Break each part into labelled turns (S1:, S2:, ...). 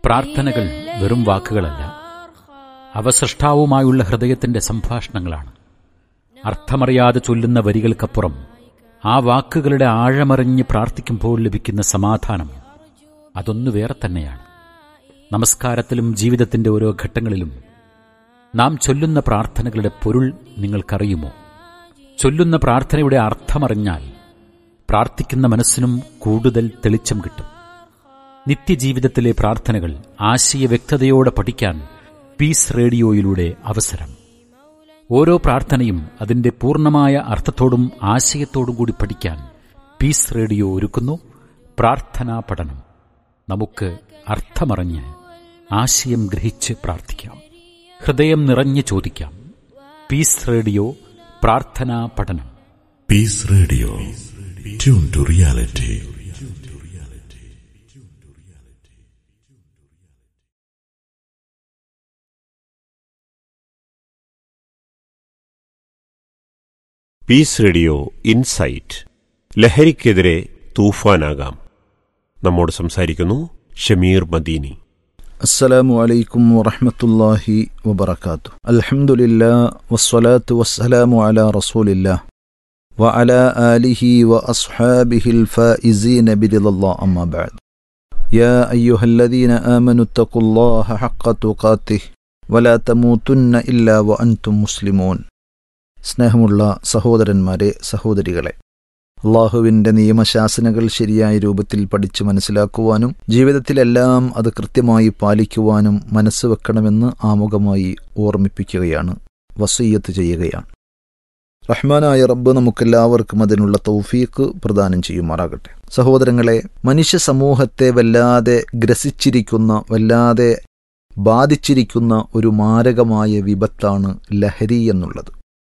S1: പ്രാർത്ഥനകൾ വെറും വാക്കുകളല്ല അവ സൃഷ്ടാവുമായുള്ള ഹൃദയത്തിന്റെ സംഭാഷണങ്ങളാണ് അർത്ഥമറിയാതെ ചൊല്ലുന്ന വരികൾക്കപ്പുറം ആ വാക്കുകളുടെ ആഴമറിഞ്ഞ് പ്രാർത്ഥിക്കുമ്പോൾ ലഭിക്കുന്ന സമാധാനം അതൊന്നു വേറെ തന്നെയാണ് നമസ്കാരത്തിലും ജീവിതത്തിന്റെ ഓരോ ഘട്ടങ്ങളിലും നാം ചൊല്ലുന്ന പ്രാർത്ഥനകളുടെ പൊരുൾ നിങ്ങൾക്കറിയുമോ ചൊല്ലുന്ന പ്രാർത്ഥനയുടെ അർത്ഥമറിഞ്ഞാൽ പ്രാർത്ഥിക്കുന്ന മനസ്സിനും കൂടുതൽ തെളിച്ചം കിട്ടും നിത്യജീവിതത്തിലെ പ്രാർത്ഥനകൾ ആശയ വ്യക്തതയോടെ പഠിക്കാൻ പീസ് റേഡിയോയിലൂടെ അവസരം ഓരോ പ്രാർത്ഥനയും അതിന്റെ പൂർണ്ണമായ അർത്ഥത്തോടും ആശയത്തോടും കൂടി പഠിക്കാൻ പീസ് റേഡിയോ ഒരുക്കുന്നു പ്രാർത്ഥനാ പഠനം നമുക്ക് അർത്ഥമറിഞ്ഞ് ആശയം ഗ്രഹിച്ച് പ്രാർത്ഥിക്കാം ഹൃദയം നിറഞ്ഞ് ചോദിക്കാം പീസ് റേഡിയോ പ്രാർത്ഥനാ പഠനം
S2: Peace Radio. Tune to reality.
S3: Peace radio insight ലഹരിക്കെതിരെ തൂഫാനാകാം നമ്മോട് സംസാരിക്കുന്നു ഷമീർ മദീനി
S4: السلام عليكم ورحمة الله وبركاته الحمد لله والصلاة والسلام على رسول الله وعلى آله وأصحابه الفائزين برضا الله أما بعد يا أيها الذين آمنوا اتقوا الله حق تقاته ولا تموتن إلا وأنتم مسلمون സ്നേഹമുള്ള സഹോദരന്മാരെ സഹോദരികളെ അള്ളാഹുവിൻ്റെ നിയമശാസനകൾ ശരിയായ രൂപത്തിൽ പഠിച്ചു മനസ്സിലാക്കുവാനും ജീവിതത്തിലെല്ലാം അത് കൃത്യമായി പാലിക്കുവാനും മനസ്സ് വെക്കണമെന്ന് ആമുഖമായി ഓർമ്മിപ്പിക്കുകയാണ് വസീയത്ത് ചെയ്യുകയാണ് റഹ്മാനായ റബ്ബ് നമുക്കെല്ലാവർക്കും അതിനുള്ള തൗഫീക്ക് പ്രദാനം ചെയ്യുമാറാകട്ടെ സഹോദരങ്ങളെ മനുഷ്യ സമൂഹത്തെ വല്ലാതെ ഗ്രസിച്ചിരിക്കുന്ന വല്ലാതെ ബാധിച്ചിരിക്കുന്ന ഒരു മാരകമായ വിപത്താണ് ലഹരി എന്നുള്ളത്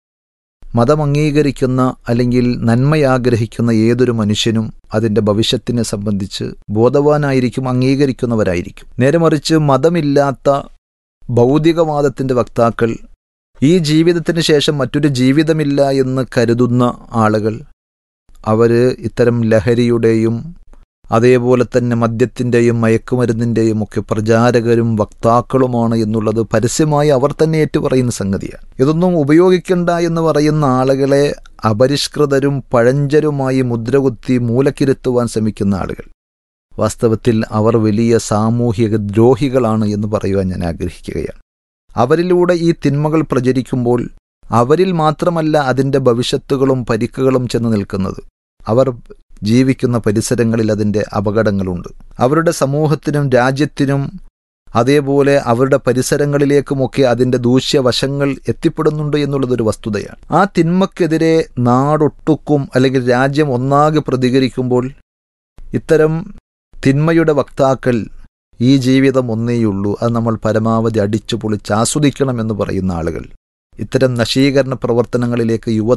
S4: മതം അംഗീകരിക്കുന്ന അല്ലെങ്കിൽ നന്മയാഗ്രഹിക്കുന്ന ഏതൊരു മനുഷ്യനും അതിന്റെ ഭവിഷ്യത്തിനെ സംബന്ധിച്ച് ബോധവാനായിരിക്കും അംഗീകരിക്കുന്നവരായിരിക്കും നേരെ മറിച്ച് മതമില്ലാത്ത ഭൗതികവാദത്തിന്റെ വക്താക്കൾ ഈ ജീവിതത്തിന് ശേഷം മറ്റൊരു ജീവിതമില്ല എന്ന് കരുതുന്ന ആളുകൾ അവര് ഇത്തരം ലഹരിയുടെയും അതേപോലെ തന്നെ മദ്യത്തിൻ്റെയും മയക്കുമരുന്നിൻ്റെയും ഒക്കെ പ്രചാരകരും വക്താക്കളുമാണ് എന്നുള്ളത് പരസ്യമായി അവർ തന്നെ ഏറ്റുപറയുന്ന സംഗതിയാണ് ഇതൊന്നും ഉപയോഗിക്കണ്ട എന്ന് പറയുന്ന ആളുകളെ അപരിഷ്കൃതരും പഴഞ്ചരുമായി മുദ്രകുത്തി മൂലക്കിരുത്തുവാൻ ശ്രമിക്കുന്ന ആളുകൾ വാസ്തവത്തിൽ അവർ വലിയ സാമൂഹിക ദ്രോഹികളാണ് എന്ന് പറയുവാൻ ഞാൻ ആഗ്രഹിക്കുകയാണ് അവരിലൂടെ ഈ തിന്മകൾ പ്രചരിക്കുമ്പോൾ അവരിൽ മാത്രമല്ല അതിൻ്റെ ഭവിഷ്യത്തുകളും പരിക്കുകളും ചെന്ന് നിൽക്കുന്നത് അവർ ജീവിക്കുന്ന പരിസരങ്ങളിൽ അതിൻ്റെ അപകടങ്ങളുണ്ട് അവരുടെ സമൂഹത്തിനും രാജ്യത്തിനും അതേപോലെ അവരുടെ പരിസരങ്ങളിലേക്കുമൊക്കെ അതിൻ്റെ ദൂഷ്യവശങ്ങൾ എത്തിപ്പെടുന്നുണ്ട് എന്നുള്ളതൊരു വസ്തുതയാണ് ആ തിന്മക്കെതിരെ നാടൊട്ടുക്കും അല്ലെങ്കിൽ രാജ്യം ഒന്നാകെ പ്രതികരിക്കുമ്പോൾ ഇത്തരം തിന്മയുടെ വക്താക്കൾ ഈ ജീവിതം ഒന്നേയുള്ളൂ അത് നമ്മൾ പരമാവധി അടിച്ചു പൊളിച്ച് ആസ്വദിക്കണം എന്ന് പറയുന്ന ആളുകൾ ഇത്തരം നശീകരണ പ്രവർത്തനങ്ങളിലേക്ക് യുവ